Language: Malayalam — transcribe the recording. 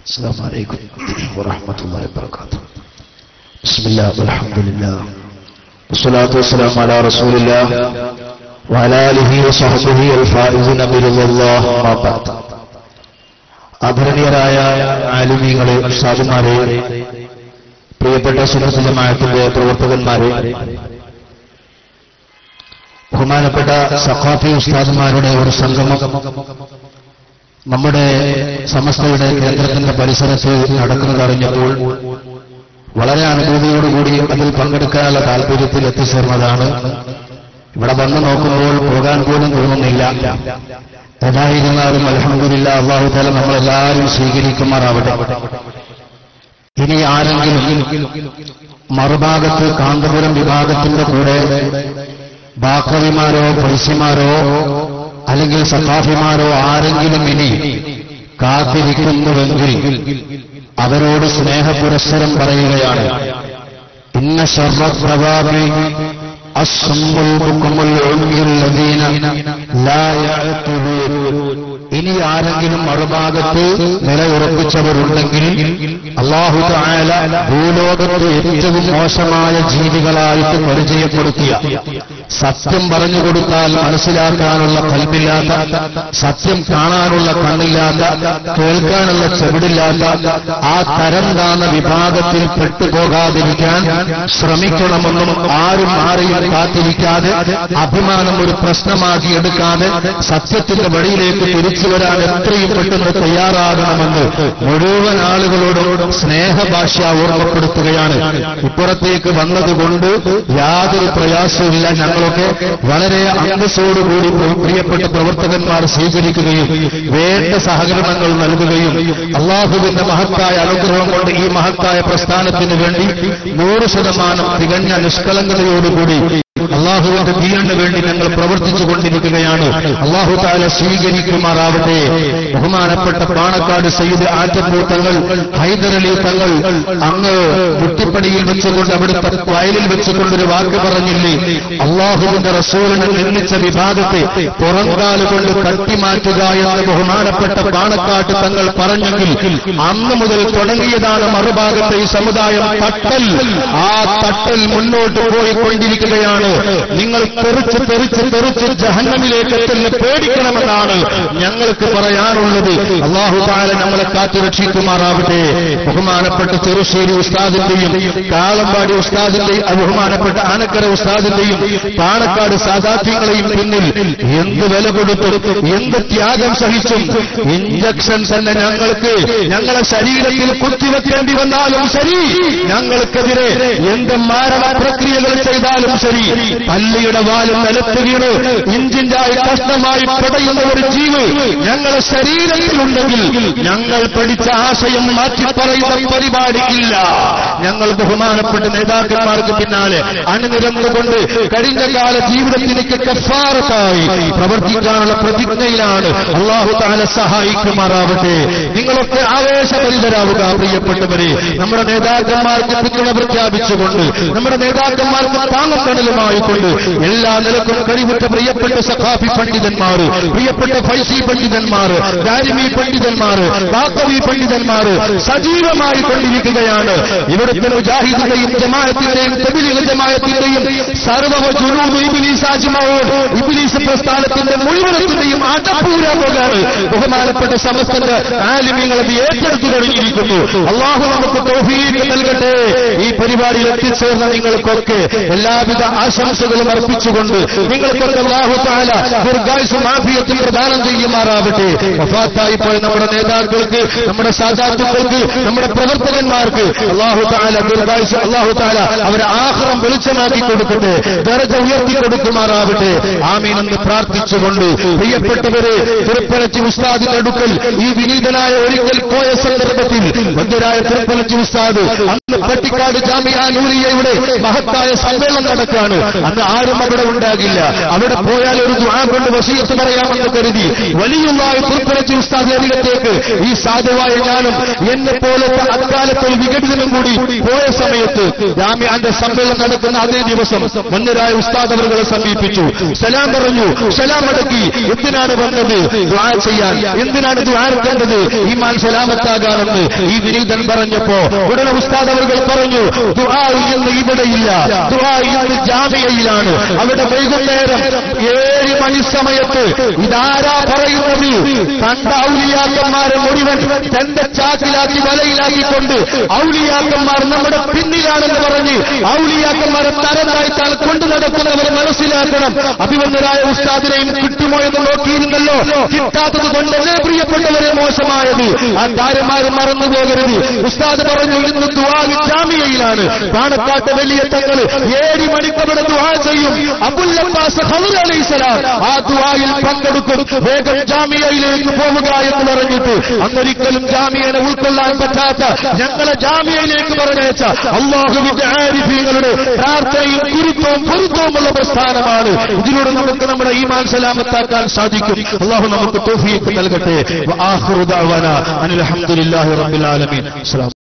السلام عليكم ورحمة الله وبركاته بسم الله والحمد لله والصلاة والسلام على رسول الله وعلى آله وصحبه الفائزين برضا الله ما بعد ആദരണീയരായ ആലിമീങ്ങളെ ഉസ്താദുമാരെ പ്രിയപ്പെട്ട സുന്നത്ത് ജമാഅത്തിന്റെ പ്രവർത്തകന്മാരെ ബഹുമാനപ്പെട്ട സഖാഫി ഉസ്താദുമാരുടെ ഒരു സംഗമം നമ്മുടെ സമസ്തയുടെ കേന്ദ്രത്തിന്റെ പരിസരത്ത് നടക്കുന്നതറിഞ്ഞപ്പോൾ വളരെ അനുഭൂതിയോടുകൂടി അതിൽ പങ്കെടുക്കാനുള്ള താല്പര്യത്തിൽ എത്തിച്ചേർന്നതാണ് ഇവിടെ വന്നു നോക്കുമ്പോൾ പോകാൻ പോലും തോന്നുന്നില്ല ഏതായിരുന്നാലും അലഹമില്ല അള്ളാഹു താല നമ്മളെല്ലാവരും സ്വീകരിക്കുമാറാവട്ടെ ഇനി ആരെങ്കിലും മറുഭാഗത്ത് കാന്തപുരം വിഭാഗത്തിന്റെ കൂടെ ബാക്കവിമാരോ പൈസമാരോ അല്ലെങ്കിൽ സഖാഫിമാരോ ആരെങ്കിലും ഇനി കാത്തിരിക്കുന്നുവെങ്കിൽ അവരോട് സ്നേഹപുരസ്സരം പറയുകയാണ് ഇന്ന ശർവപ്രഭാവി ഇനി ആരെങ്കിലും മറുഭാഗത്ത് നിലയുറപ്പിച്ചവരുണ്ടെങ്കിൽ അള്ളാഹു തായാല ഭൂലോകത്ത് ഏറ്റവും മോശമായ ജീവികളായിട്ട് പരിചയപ്പെടുത്തിയ സത്യം പറഞ്ഞു കൊടുത്താൽ മനസ്സിലാക്കാനുള്ള കൽപ്പില്ലാത്ത സത്യം കാണാനുള്ള കണ്ണില്ലാത്ത കേൾക്കാനുള്ള ചെവിടില്ലാത്ത ആ തരം താന്ന വിഭാഗത്തിൽ പെട്ടുപോകാതിരിക്കാൻ ശ്രമിക്കണമെന്നും ആരും ആരെയും കാത്തിരിക്കാതെ അഭിമാനം ഒരു പ്രശ്നമാക്കി എടുക്കാതെ സത്യത്തിന്റെ വഴിയിലേക്ക് തിരിച്ചു വരാൻ എത്രയും പെട്ടെന്ന് തയ്യാറാകണമെന്ന് മുഴുവൻ ആളുകളോടും സ്നേഹഭാഷ ഓർമ്മപ്പെടുത്തുകയാണ് ഇപ്പുറത്തേക്ക് വന്നതുകൊണ്ട് യാതൊരു പ്രയാസവുമില്ല ഞങ്ങളൊക്കെ വളരെ അന്തസ്സോടുകൂടി പ്രിയപ്പെട്ട പ്രവർത്തകന്മാർ സ്വീകരിക്കുകയും വേണ്ട സഹകരണങ്ങൾ നൽകുകയും അള്ളാഹുവിന്റെ മഹത്തായ അനുഗ്രഹം കൊണ്ട് ഈ മഹത്തായ പ്രസ്ഥാനത്തിന് വേണ്ടി നൂറ് ശതമാനം തികഞ്ഞ നിഷ്കളങ്കതയോടുകൂടി അള്ളാഹുവിന്റെ ദീനിന് വേണ്ടി ഞങ്ങൾ പ്രവർത്തിച്ചു കൊണ്ടിരിക്കുകയാണ് അള്ളാഹു താല സ്വീകരിക്കുമാറാവട്ടെ ബഹുമാനപ്പെട്ട പാണക്കാട് സയ്യിദ് ആറ്റപ്പൂത്തങ്ങൾ ഹൈദരലി തങ്ങൾ അങ്ങ് മുട്ടിപ്പടിയിൽ വെച്ചുകൊണ്ട് അവിടുത്തെ വയലിൽ വെച്ചുകൊണ്ടൊരു വാക്ക് പറഞ്ഞില്ലേ അള്ളാഹുവിന്റെ റസൂലിനെ നിർമ്മിച്ച വിഭാഗത്തെ പുറംകാല് കൊണ്ട് കട്ടിമാറ്റുക എന്ന് ബഹുമാനപ്പെട്ട പാണക്കാട്ട് തങ്ങൾ പറഞ്ഞെങ്കിൽ അന്ന് മുതൽ തുടങ്ങിയതാണ് മറുഭാഗത്തെ ഈ സമുദായം തട്ടൽ ആ തട്ടൽ മുന്നോട്ട് പോയിക്കൊണ്ടിരിക്കുകയാണ് നിങ്ങൾ തെറിച്ച് തെറിച്ച് തെറിച്ച് ജഹന്നമിലേക്ക് എത്തുന്ന പേടിക്കണമെന്നാണ് ഞങ്ങൾക്ക് പറയാനുള്ളത് അള്ളാഹു താല നമ്മളെ കാത്തുരക്ഷിക്കുമാറാവട്ടെ ബഹുമാനപ്പെട്ട ചെറുശ്ശേരി ഉസ്താദിന്റെയും കാളമ്പാടി ഉസ്താദിന്റെയും ബഹുമാനപ്പെട്ട ആനക്കര ഉസ്താദിന്റെയും പാണക്കാട് സാധാർത്ഥ്യങ്ങളെയും പിന്നിൽ എന്ത് വില കൊടുത്തും എന്ത് ത്യാഗം സഹിച്ചും ഇഞ്ചക്ഷൻ തന്നെ ഞങ്ങൾക്ക് ഞങ്ങളെ ശരീരത്തിൽ കുത്തിവെക്കേണ്ടി വന്നാലും ശരി ഞങ്ങൾക്കെതിരെ എന്ത് മാരണ പ്രക്രിയകൾ ചെയ്താലും ശരി പല്ലിയുടെ വാലും നിലത്ത് വീണ് ഇഞ്ചിഞ്ചായി കഷ്ണമായി പടയുന്ന ഒരു ജീവ് ഞങ്ങളുടെ ശരീരത്തിലുണ്ടെങ്കിൽ ഞങ്ങൾ പഠിച്ച ആശയം മാറ്റി പറയുന്ന പരിപാടി ഇല്ല ഞങ്ങൾ ബഹുമാനപ്പെട്ട നേതാക്കന്മാർക്ക് പിന്നാലെ അണിനിരന്നുകൊണ്ട് കഴിഞ്ഞ കാല ജീവിതത്തിലേക്ക് കഫാറത്തായി പ്രവർത്തിക്കാനുള്ള പ്രതിജ്ഞയിലാണ് അള്ളാഹു താല സഹായിക്കുമാറാവട്ടെ നിങ്ങളൊക്കെ ആവേശപരിതരാവുക പ്രിയപ്പെട്ടവരെ നമ്മുടെ നേതാക്കന്മാർക്ക് പിന്തുണ പ്രഖ്യാപിച്ചുകൊണ്ട് നമ്മുടെ നേതാക്കന്മാർക്ക് താങ്ങും കടലുമായിക്കൊണ്ട് എല്ലാ നിലക്കും കഴിവുറ്റ പ്രിയപ്പെട്ട സഖാഫി പണ്ഡിതന്മാർ പ്രിയപ്പെട്ട ഫൈസി പണ്ഡിതന്മാർ ദാരിമി പണ്ഡിതന്മാർ ബാക്കവി പണ്ഡിതന്മാർ സജീവമായി കൊണ്ടിരിക്കുകയാണ് ഇവിടുത്തെ മുജാഹിദിന്റെയും ജമാഅത്തിന്റെയും തെബിലിക ജമാഅത്തിന്റെയും സർവ്വ ജുനൂബ് ഇബിലീസ് ആജ്മോട് ഇബിലീസ് പ്രസ്ഥാനത്തിന്റെ മുഴുവനത്തിന്റെയും അടപ്പൂരാവുകയാണ് ബഹുമാനപ്പെട്ട സമസ്തന്റെ ആലിമ്യങ്ങൾ അത് ഏറ്റെടുത്തു കഴിഞ്ഞിരിക്കുന്നു അള്ളാഹു നമുക്ക് തൗഫീഖ് നൽകട്ടെ ഈ പരിപാടിയിൽ എത്തിച്ചേർന്ന നിങ്ങൾക്കൊക്കെ എല്ലാവിധ ആശംസകളും അർപ്പിച്ചുകൊണ്ട് നിങ്ങൾക്കൊക്കെ അള്ളാഹു താല ദീർഘായുസും ആഫിയത്തും പ്രദാനം ചെയ്യുമാറാവട്ടെ വഫാത്തായി പോയ നമ്മുടെ നേതാക്കൾക്ക് നമ്മുടെ സാധാത്തുക്കൾക്ക് നമ്മുടെ പ്രവർത്തകന്മാർക്ക് അള്ളാഹു താല ദീർഘായുസ് അള്ളാഹു താല അവരെ ആഹ്റം വെളിച്ചമാക്കി കൊടുക്കട്ടെ ദരജ ഉയർത്തി കൊടുക്കുമാറാവട്ടെ ആമീനെന്ന് പ്രാർത്ഥിച്ചുകൊണ്ട് പ്രിയപ്പെട്ടവരെ തിരുപ്പലച്ചി ഉസ്താദിന്റെ അടുക്കൽ ഈ വിനീതനായ ഒരിക്കൽ പോയ സന്ദർഭത്തിൽ വന്ധ്യരായ തിരുപ്പലച്ചി ഉസ്താദ് അന്ന് അന്ന് പട്ടിക്കാട് ജാമിയ നൂരിയയുടെ മഹത്തായ സമ്മേളനം നടക്കുകയാണ് അന്ന് ആരും അവിടെ ഉണ്ടാകില്ല അവിടെ പോയാൽ ഒരു ദുആ കൊണ്ട് വസീയത്ത് പറയാമെന്ന് കരുതി വലിയുള്ളായി പുറത്തിറച്ചി ഉസ്താദ് അരികത്തേക്ക് ഈ സാധുവായ ഞാനും എന്നെ പോലത്തെ അക്കാലത്തെ ഒരു വിഘടിതനും കൂടി പോയ സമയത്ത് ജാമ്യാന്റെ സമ്മേളനം നടക്കുന്ന അതേ ദിവസം മുന്നരായ ഉസ്താദ് അവരുകളെ സമീപിച്ചു സലാം പറഞ്ഞു സലാം അടക്കി എന്തിനാണ് വന്നത് ദുആ ചെയ്യാൻ എന്തിനാണ് ദുആ കണ്ടത് ഈമാൻ സലാമത്താകാമെന്ന് ഈ വിനീതൻ പറഞ്ഞപ്പോ ഉടനെ ഉസ്താദ് അവർ പറഞ്ഞു ദുആ ഇന്ന് ഇവിടെയില്ല ദുആ ഇന്ന് ജാമ്യയിലാണ് അവിടെ വൈകുന്നേരം ഏഴ് മണി സമയത്ത് ഇതാരാ പറയുന്നത് കണ്ട ഔലിയാക്കന്മാരെ മുഴുവൻ തന്റെ ചാക്കിലാക്കി വലയിലാക്കിക്കൊണ്ട് ഔലിയാക്കന്മാർ നമ്മുടെ പിന്നിലാണെന്ന് പറഞ്ഞ് ഔലിയാക്കന്മാരെ തരം താഴ്ത്താൽ കൊണ്ടു നടക്കുന്നവരെ മനസ്സിലാക്കണം അഭിമന്യരായ ഉസ്താദിനെയും കിട്ടുമോ എന്ന് നോക്കിയിരുന്നല്ലോ കിട്ടാത്തത് കൊണ്ടല്ലേ പ്രിയപ്പെട്ടവരെ മോശമായത് ആ കാര്യന്മാർ മറന്നു പോകരുത് ഉസ്താദ് പറഞ്ഞു ഇന്ന് ദുവാഗ് ജാമിയയിലാണ് പാണക്കാട്ട് വലിയ തങ്ങൾ ഏഴ് മണിക്കവിടെ ദുവാ ചെയ്യും അബുല്ലബ്ബാസ് ഹദർ അലൈഹിസ്സലാം ആ ദുവായിൽ പങ്കെടുക്കും വേഗം ജാമിയയിലേക്ക് പോവുക എന്ന് പറഞ്ഞിട്ട് അന്നൊരിക്കലും ജാമിയനെ ഉൾക്കൊള്ളാൻ പറ്റാത്ത ഞങ്ങളെ ജാമിയയിലേക്ക് പറഞ്ഞയച്ച അള്ളാഹുവിന്റെ ആരിഫീങ്ങളുടെ പ്രാർത്ഥനയും ഗുരുത്വവും പൊരുത്തവുമുള്ള പ്രസ്ഥാനമാണ് ഇതിലൂടെ നമുക്ക് നമ്മുടെ ഈമാൻ സലാമത്താക്കാൻ സാധിക്കും അള്ളാഹു നമുക്ക് തോഫിയൊക്കെ നൽകട്ടെ വആഖിറു ദഅവാന അനിൽ ഹംദുലില്ലാഹി റബ്ബിൽ ആലമീൻ അസ്സലാമു